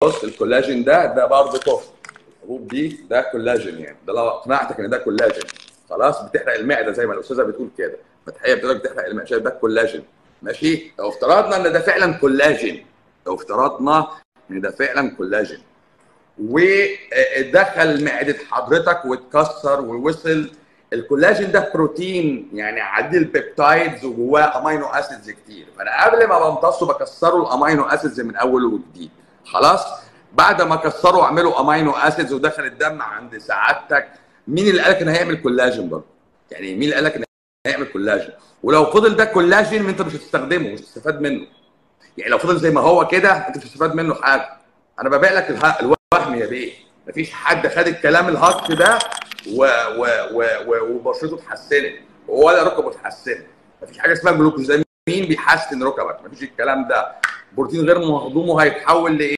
بص الكولاجين ده ده برضه كفر الحبوب دي ده كولاجين يعني ده لو اقنعتك ان ده كولاجين خلاص بتحرق المعده زي ما الاستاذه بتقول كده فتحيه بتقول لك بتحرق المعده شايف ده كولاجين ماشي لو افترضنا ان ده فعلا كولاجين لو افترضنا ان ده فعلا كولاجين ودخل معده حضرتك واتكسر ووصل الكولاجين ده بروتين يعني عديد البيبتايدز وجواه امينو اسيدز كتير فانا قبل ما بمتصه بكسره الامينو اسيدز من اول وجديد خلاص بعد ما كسروا واعملوا امينو اسيدز ودخل الدم عند سعادتك مين اللي قالك ان هيعمل كولاجين برضه يعني مين اللي قالك ان هيعمل كولاجين ولو فضل ده كولاجين انت مش هتستخدمه مش هتستفاد منه يعني لو فضل زي ما هو كده انت مش هتستفاد منه حاجه انا ببيع لك الها- الوهم يا بيه مفيش حد خد الكلام الهك ده و و و و وبشرته اتحسنت ولا ركبه اتحسنت مفيش حاجه اسمها جلوكوزامين بيحسن ركبك مفيش الكلام ده بروتين غير مهضوم وهيتحول لايه